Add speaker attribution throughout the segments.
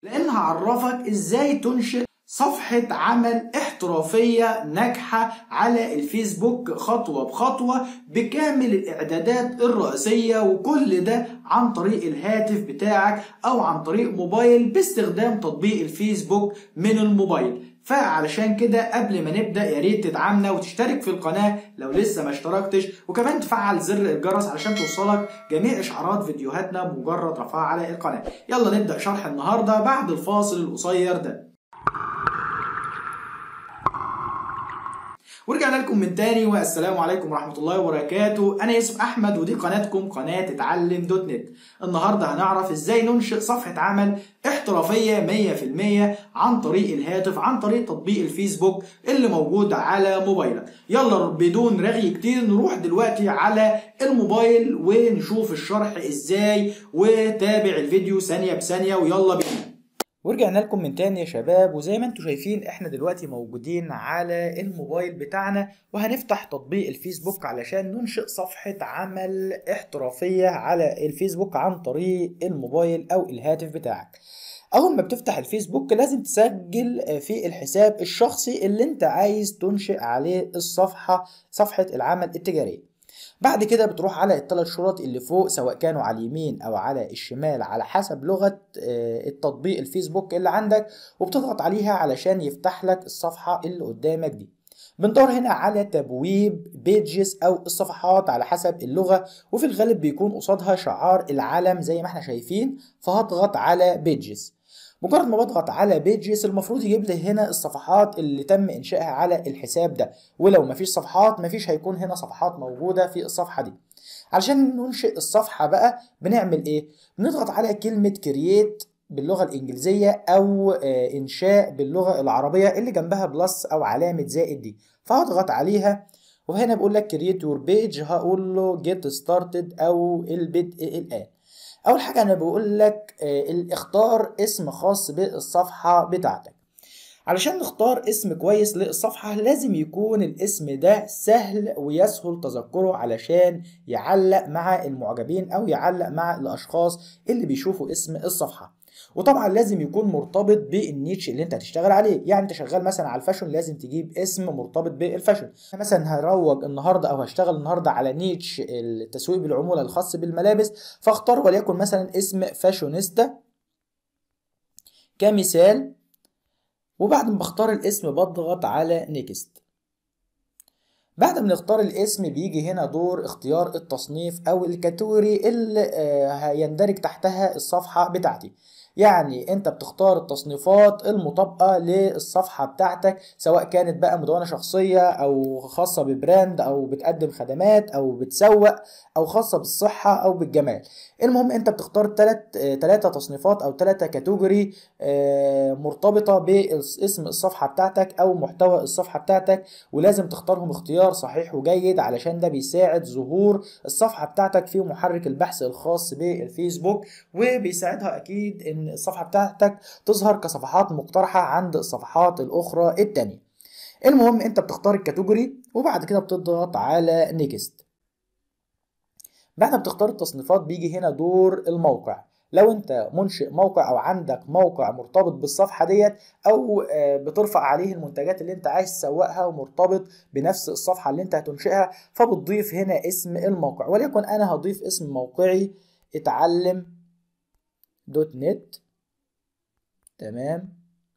Speaker 1: لان هعرفك ازاي تنشئ صفحة عمل احترافية ناجحة على الفيسبوك خطوة بخطوة بكامل الإعدادات الرئيسية وكل ده عن طريق الهاتف بتاعك أو عن طريق موبايل باستخدام تطبيق الفيسبوك من الموبايل فعلشان كده قبل ما نبدا يا ريت تدعمنا وتشترك في القناه لو لسه ما اشتركتش وكمان تفعل زر الجرس علشان توصلك جميع اشعارات فيديوهاتنا بمجرد رفعها على القناه يلا نبدا شرح النهارده بعد الفاصل القصير ده ورجعنا لكم من تاني والسلام عليكم ورحمة الله وبركاته أنا يوسف أحمد ودي قناتكم قناة اتعلم دوت نت النهاردة هنعرف إزاي ننشئ صفحة عمل احترافية 100% عن طريق الهاتف عن طريق تطبيق الفيسبوك اللي موجود على موبايلك يلا بدون رغي كتير نروح دلوقتي على الموبايل ونشوف الشرح إزاي وتابع الفيديو ثانية بثانية ويلا بينا ورجعنا لكم من تاني يا شباب وزي ما انتم شايفين احنا دلوقتي موجودين على الموبايل بتاعنا وهنفتح تطبيق الفيسبوك علشان ننشئ صفحة عمل احترافية على الفيسبوك عن طريق الموبايل او الهاتف بتاعك اول ما بتفتح الفيسبوك لازم تسجل في الحساب الشخصي اللي انت عايز تنشئ عليه الصفحة صفحة العمل التجارية بعد كده بتروح على الثلاث شرط اللي فوق سواء كانوا على اليمين او على الشمال على حسب لغة التطبيق الفيسبوك اللي عندك وبتضغط عليها علشان يفتح لك الصفحة اللي قدامك دي بندور هنا على تبويب بيجز او الصفحات على حسب اللغة وفي الغالب بيكون قصادها شعار العلم زي ما احنا شايفين فهضغط على بيجز مجرد ما بضغط على بيجز المفروض يجيب لي هنا الصفحات اللي تم انشائها على الحساب ده ولو مفيش صفحات مفيش هيكون هنا صفحات موجوده في الصفحه دي علشان ننشئ الصفحه بقى بنعمل ايه بنضغط على كلمه كرييت باللغه الانجليزيه او انشاء باللغه العربيه اللي جنبها بلس او علامه زائد دي فهضغط عليها وهنا بقول لك كرييت يور بيج هقول له جيت ستارتد او البدء الان اول حاجه انا بقول لك اختار اسم خاص بالصفحه بتاعتك علشان نختار اسم كويس للصفحة لازم يكون الاسم ده سهل ويسهل تذكره علشان يعلق مع المعجبين او يعلق مع الاشخاص اللي بيشوفوا اسم الصفحة وطبعا لازم يكون مرتبط بالنيتش اللي انت هتشتغل عليه يعني انت شغال مثلا على الفاشن لازم تجيب اسم مرتبط بالفاشن مثلا هروج النهارده او هشتغل النهارده على نيتش التسويق بالعموله الخاص بالملابس فاختار وليكن مثلا اسم فاشونيستا كمثال وبعد ما بختار الاسم بضغط على نيكست بعد ما نختار الاسم بيجي هنا دور اختيار التصنيف او الكاتيجوري اللي هيندرج تحتها الصفحة بتاعتي يعني انت بتختار التصنيفات المطابقة للصفحة بتاعتك سواء كانت بقى مدونة شخصية او خاصة ببراند او بتقدم خدمات او بتسوق او خاصة بالصحة او بالجمال المهم انت بتختار تلات تلاتة تصنيفات او تلاتة كاتيجوري مرتبطة باسم الصفحة بتاعتك او محتوى الصفحة بتاعتك ولازم تختارهم اختيار صحيح وجيد علشان ده بيساعد ظهور الصفحة بتاعتك في محرك البحث الخاص بالفيسبوك وبيساعدها اكيد ان الصفحة بتاعتك تظهر كصفحات مقترحة عند الصفحات الاخرى التانية المهم انت بتختار الكاتيجوري وبعد كده بتضغط على نيكست بعد ما بتختار التصنيفات بيجي هنا دور الموقع لو انت منشئ موقع او عندك موقع مرتبط بالصفحه ديت او بترفع عليه المنتجات اللي انت عايز تسوقها ومرتبط بنفس الصفحه اللي انت هتنشئها فبتضيف هنا اسم الموقع وليكن انا هضيف اسم موقعي اتعلم دوت نت تمام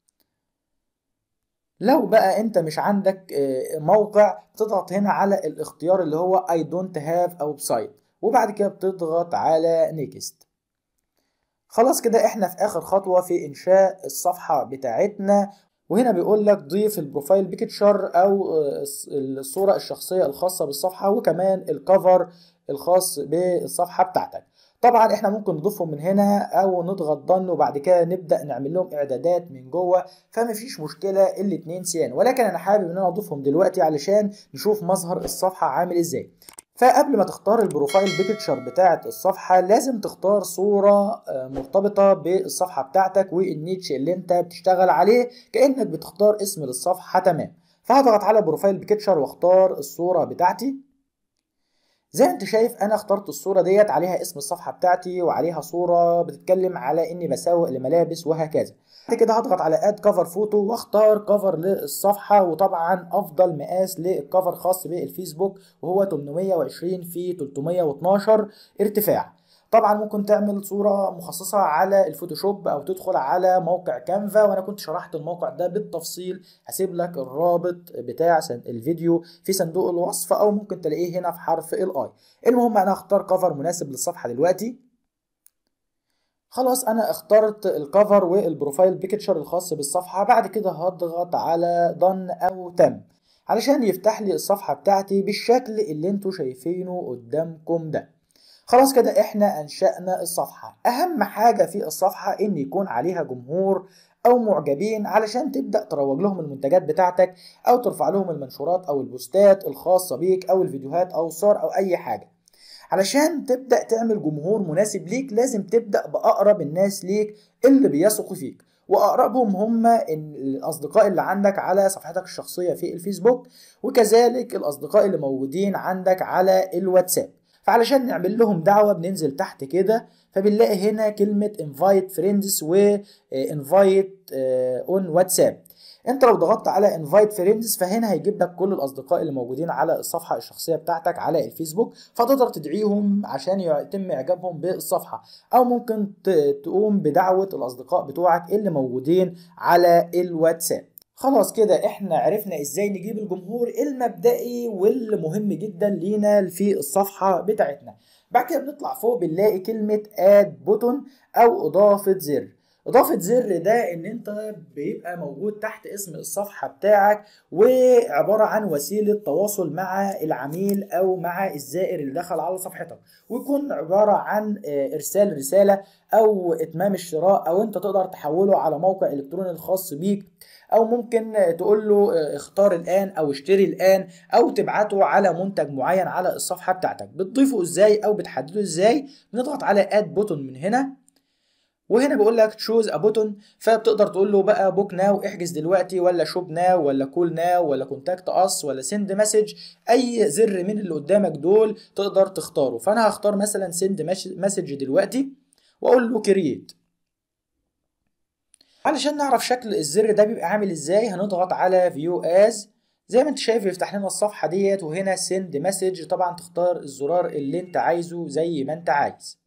Speaker 1: لو بقى انت مش عندك موقع تضغط هنا على الاختيار اللي هو I don't have او سايت وبعد كده بتضغط على نيكست خلاص كده احنا في اخر خطوة في انشاء الصفحة بتاعتنا وهنا بيقول لك ضيف البروفايل بيكتشر او الصورة الشخصية الخاصة بالصفحة وكمان الكفر الخاص بالصفحة بتاعتك طبعا احنا ممكن نضيفهم من هنا او نضغط ضن وبعد كده نبدا نعمل لهم اعدادات من جوه فمفيش مشكله الاتنين سيان ولكن انا حابب ان انا اضيفهم دلوقتي علشان نشوف مظهر الصفحه عامل ازاي فقبل ما تختار البروفايل بيكتشر بتاعة الصفحة لازم تختار صورة مرتبطة بالصفحة بتاعتك والنيتش اللي انت بتشتغل عليه كأنك بتختار اسم للصفحة تمام فهضغط على بروفايل بيكتشر واختار الصورة بتاعتي زي ما انت شايف انا اخترت الصوره ديت عليها اسم الصفحه بتاعتي وعليها صوره بتتكلم على اني بسوق لملابس وهكذا بعد كده هضغط على اد كفر فوتو واختار كفر للصفحه وطبعا افضل مقاس للكفر خاص بالفيسبوك وهو 820 في 312 ارتفاع طبعا ممكن تعمل صورة مخصصة على الفوتوشوب او تدخل على موقع كانفا وانا كنت شرحت الموقع ده بالتفصيل هسيب لك الرابط بتاع الفيديو في صندوق الوصف او ممكن تلاقيه هنا في حرف الاي المهم انا هختار كفر مناسب للصفحة دلوقتي خلاص انا اخترت الكفر والبروفايل بيكتشر الخاص بالصفحة بعد كده هضغط على ضن او تم علشان يفتح لي الصفحة بتاعتي بالشكل اللي انتوا شايفينه قدامكم ده خلاص كده احنا انشأنا الصفحة اهم حاجة في الصفحة ان يكون عليها جمهور او معجبين علشان تبدأ تروج لهم المنتجات بتاعتك او ترفع لهم المنشورات او البوستات الخاصة بيك او الفيديوهات او الصور او اي حاجة علشان تبدأ تعمل جمهور مناسب ليك لازم تبدأ بأقرب الناس ليك اللي بيثقوا فيك واقربهم هم الاصدقاء اللي عندك على صفحتك الشخصيه في الفيسبوك وكذلك الاصدقاء اللي موجودين عندك على الواتساب فعلشان نعمل لهم دعوه بننزل تحت كده فبنلاقي هنا كلمه invite friends و invite on واتساب انت لو ضغطت على انفايت فريندز فهنا هيجيب لك كل الاصدقاء اللي موجودين على الصفحه الشخصيه بتاعتك على الفيسبوك فتقدر تدعيهم عشان يتم اعجابهم بالصفحه او ممكن تقوم بدعوه الاصدقاء بتوعك اللي موجودين على الواتساب خلاص كده احنا عرفنا ازاي نجيب الجمهور المبدئي واللي مهم جدا لينا في الصفحه بتاعتنا بعد كده بنطلع فوق بنلاقي كلمه اد بوتون او اضافه زر اضافه زر ده ان انت بيبقى موجود تحت اسم الصفحه بتاعك وعباره عن وسيله تواصل مع العميل او مع الزائر اللي دخل على صفحتك ويكون عباره عن ارسال رساله او اتمام الشراء او انت تقدر تحوله على موقع الكتروني الخاص بيك او ممكن تقول له اختار الان او اشتري الان او تبعته على منتج معين على الصفحه بتاعتك بتضيفه ازاي او بتحدده ازاي بنضغط على اد بوتون من هنا وهنا بيقول لك تشوز ا بوتون فبتقدر تقول له بقى بوك ناو احجز دلوقتي ولا شوب ناو ولا كول ناو ولا كونتاكت اس ولا سند مسج اي زر من اللي قدامك دول تقدر تختاره فانا هختار مثلا سند مسج دلوقتي واقول له كرييت علشان نعرف شكل الزر ده بيبقى عامل ازاي هنضغط على فيو از زي ما انت شايف يفتح لنا الصفحه ديت وهنا سند مسج طبعا تختار الزرار اللي انت عايزه زي ما انت عايز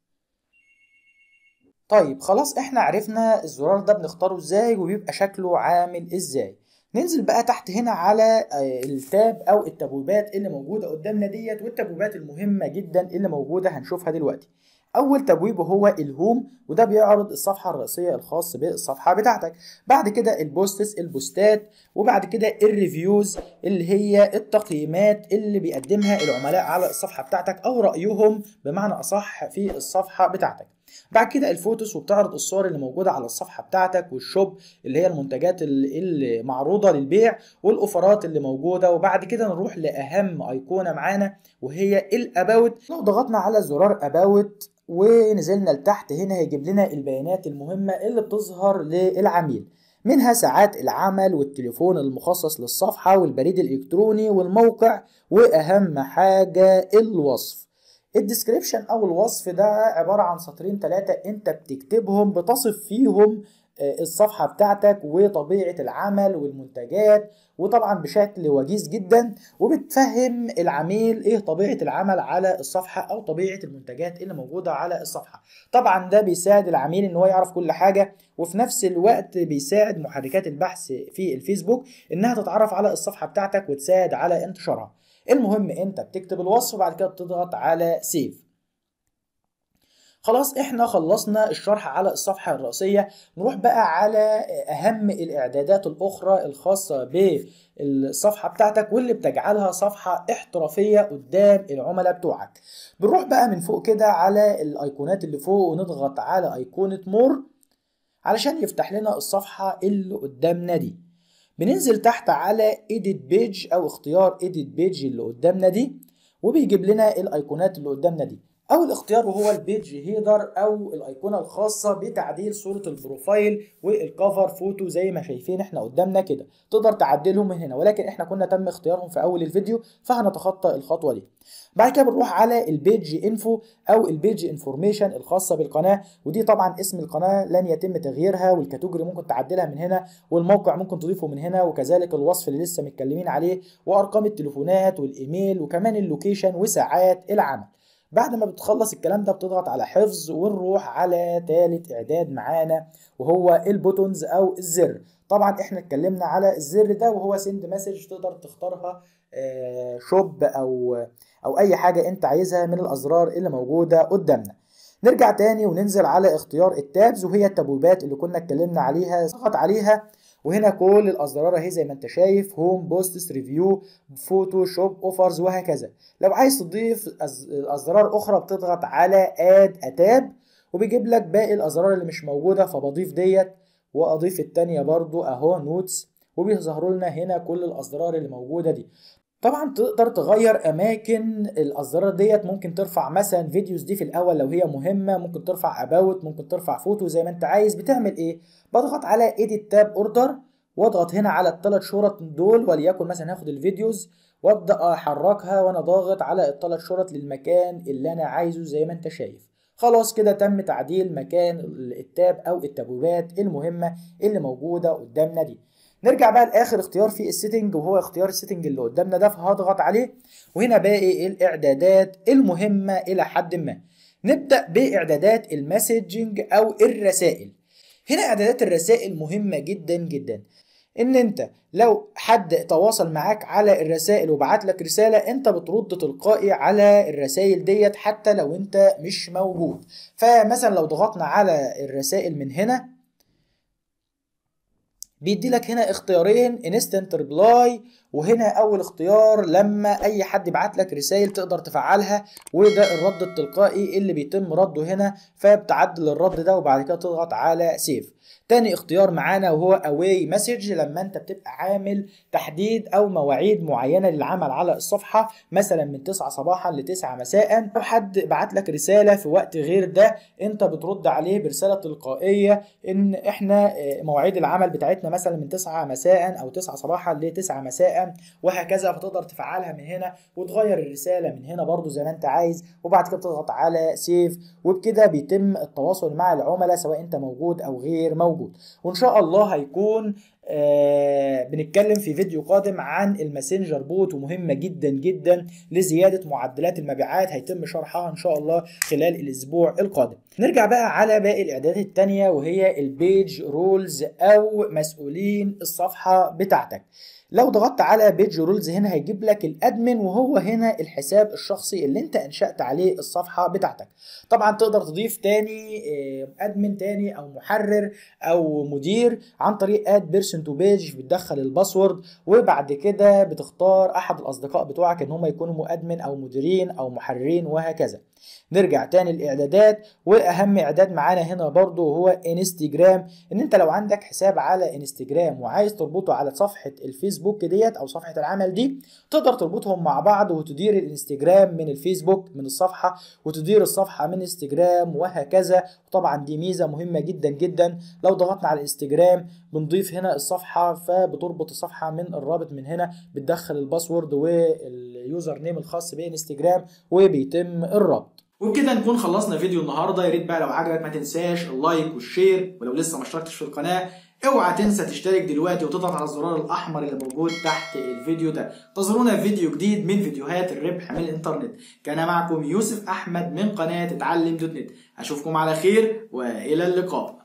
Speaker 1: طيب خلاص احنا عرفنا الزرار ده بنختاره ازاي وبيبقى شكله عامل ازاي ننزل بقى تحت هنا على التاب او التبويبات اللي موجوده قدامنا ديت والتبويبات المهمه جدا اللي موجوده هنشوفها دلوقتي اول تبويب هو الهوم وده بيعرض الصفحه الرئيسيه الخاص بالصفحه بتاعتك بعد كده البوستس البوستات وبعد كده الريفيوز اللي هي التقييمات اللي بيقدمها العملاء على الصفحه بتاعتك او رايهم بمعنى اصح في الصفحه بتاعتك بعد كده الفوتوس وبتعرض الصور اللي موجوده على الصفحه بتاعتك والشوب اللي هي المنتجات اللي معروضه للبيع والاوفرات اللي موجوده وبعد كده نروح لاهم ايقونه معانا وهي الاباوت لو ضغطنا على زرار اباوت ونزلنا لتحت هنا هيجيب لنا البيانات المهمه اللي بتظهر للعميل منها ساعات العمل والتليفون المخصص للصفحه والبريد الالكتروني والموقع واهم حاجه الوصف الديسكريبشن او الوصف ده عباره عن سطرين ثلاثه انت بتكتبهم بتصف فيهم الصفحه بتاعتك وطبيعه العمل والمنتجات وطبعا بشكل وجيز جدا وبتفهم العميل ايه طبيعه العمل على الصفحه او طبيعه المنتجات اللي موجوده على الصفحه طبعا ده بيساعد العميل ان هو يعرف كل حاجه وفي نفس الوقت بيساعد محركات البحث في الفيسبوك انها تتعرف على الصفحه بتاعتك وتساعد على انتشارها المهم انت بتكتب الوصف وبعد كده بتضغط على سيف خلاص احنا خلصنا الشرح على الصفحة الرئيسية نروح بقى على اهم الاعدادات الاخرى الخاصة بالصفحة بتاعتك واللي بتجعلها صفحة احترافية قدام العملاء بتوعك بنروح بقى من فوق كده على الايقونات اللي فوق ونضغط على ايقونة مور علشان يفتح لنا الصفحة اللي قدامنا دي بننزل تحت على edit page او اختيار edit page اللي قدامنا دي وبيجيب لنا الايقونات اللي قدامنا دي اول اختيار وهو البيج هيدر او الايقونه الخاصه بتعديل صوره البروفايل والكفر فوتو زي ما شايفين احنا قدامنا كده تقدر تعدلهم من هنا ولكن احنا كنا تم اختيارهم في اول الفيديو فهنتخطى الخطوه دي بعد كده بنروح على البيج انفو او البيج انفورميشن الخاصه بالقناه ودي طبعا اسم القناه لن يتم تغييرها والكاتيجوري ممكن تعدلها من هنا والموقع ممكن تضيفه من هنا وكذلك الوصف اللي لسه متكلمين عليه وارقام التليفونات والايميل وكمان اللوكيشن وساعات العمل بعد ما بتخلص الكلام ده بتضغط على حفظ ونروح على ثالث اعداد معانا وهو البوتونز او الزر طبعا احنا اتكلمنا على الزر ده وهو سند مسج تقدر تختارها شوب او او اي حاجه انت عايزها من الازرار اللي موجوده قدامنا نرجع تاني وننزل على اختيار التابز وهي التبويبات اللي كنا اتكلمنا عليها اضغط عليها وهنا كل الازرار اهي زي ما انت شايف هوم بوستس ريفيو فوتوشوب اوفرز وهكذا لو عايز تضيف ازرار اخرى بتضغط على اد اتاب وبيجيب لك باقي الازرار اللي مش موجوده فبضيف ديت واضيف التانية برضو اهو نوتس وبيظهروا لنا هنا كل الازرار اللي موجوده دي طبعا تقدر تغير اماكن الازرار ديت ممكن ترفع مثلا فيديوز دي في الاول لو هي مهمه ممكن ترفع اباوت ممكن ترفع فوتو زي ما انت عايز بتعمل ايه بضغط على ايديت تاب اوردر واضغط هنا على الثلاث شرط دول وليكن مثلا هاخد الفيديوز وابدا احركها وانا ضاغط على الثلاث شرط للمكان اللي انا عايزه زي ما انت شايف خلاص كده تم تعديل مكان التاب او التبويبات المهمه اللي موجوده قدامنا دي نرجع بقى لاخر اختيار في السيتنج وهو اختيار السيتنج اللي قدامنا ده فهضغط عليه وهنا باقي الاعدادات المهمه الى حد ما نبدا باعدادات المسجنج او الرسائل هنا اعدادات الرسائل مهمه جدا جدا ان انت لو حد تواصل معاك على الرسائل وبعت لك رساله انت بترد تلقائي على الرسائل ديت حتى لو انت مش موجود فمثلا لو ضغطنا على الرسائل من هنا بيدي لك هنا اختيارين انستنت ريبلاي وهنا اول اختيار لما اي حد يبعت لك رسائل تقدر تفعلها وده الرد التلقائي اللي بيتم رده هنا فبتعدل الرد ده وبعد كده تضغط على سيف تاني اختيار معانا وهو اواي مسج لما انت بتبقى عامل تحديد او مواعيد معينه للعمل على الصفحه مثلا من 9 صباحا ل 9 مساء لو حد بعت لك رساله في وقت غير ده انت بترد عليه برساله تلقائيه ان احنا مواعيد العمل بتاعتنا مثلا من 9 مساء او 9 صباحا ل 9 مساء وهكذا فتقدر تفعلها من هنا وتغير الرساله من هنا برضو زي ما انت عايز وبعد كده تضغط على سيف وبكده بيتم التواصل مع العملاء سواء انت موجود او غير موجود وان شاء الله هيكون آه بنتكلم في فيديو قادم عن الماسنجر بوت ومهمة جدا جدا لزيادة معدلات المبيعات هيتم شرحها ان شاء الله خلال الاسبوع القادم نرجع بقى على باقي الاعدادات التانية وهي البيج رولز او مسؤولين الصفحة بتاعتك لو ضغطت على بيج رولز هنا هيجيب لك الادمن وهو هنا الحساب الشخصي اللي انت انشأت عليه الصفحة بتاعتك طبعا تقدر تضيف تاني ادمن تاني او محرر او مدير عن طريق اد بيرسون تو بيج بتدخل الباسورد وبعد كده بتختار احد الاصدقاء بتوعك ان هم يكونوا مؤدمن او مديرين او محررين وهكذا نرجع تاني الاعدادات واهم اعداد معانا هنا برضو هو انستجرام ان انت لو عندك حساب على انستجرام وعايز تربطه على صفحة الفيسبوك ديت او صفحة العمل دي تقدر تربطهم مع بعض وتدير الانستجرام من الفيسبوك من الصفحة وتدير الصفحة من انستجرام وهكذا وطبعا دي ميزة مهمة جدا جدا لو ضغطنا على الانستجرام بنضيف هنا الصفحة فبتربط الصفحة من الرابط من هنا بتدخل الباسورد واليوزر نيم الخاص بانستجرام وبيتم الربط وبكده نكون خلصنا فيديو النهارده يا ريت بقى لو عجبك ما تنساش اللايك والشير ولو لسه ما اشتركتش في القناه اوعى تنسى تشترك دلوقتي وتضغط على الزرار الاحمر اللي موجود تحت الفيديو ده انتظرونا في فيديو جديد من فيديوهات الربح من الانترنت كان معكم يوسف احمد من قناه اتعلم دوت نت اشوفكم على خير والى اللقاء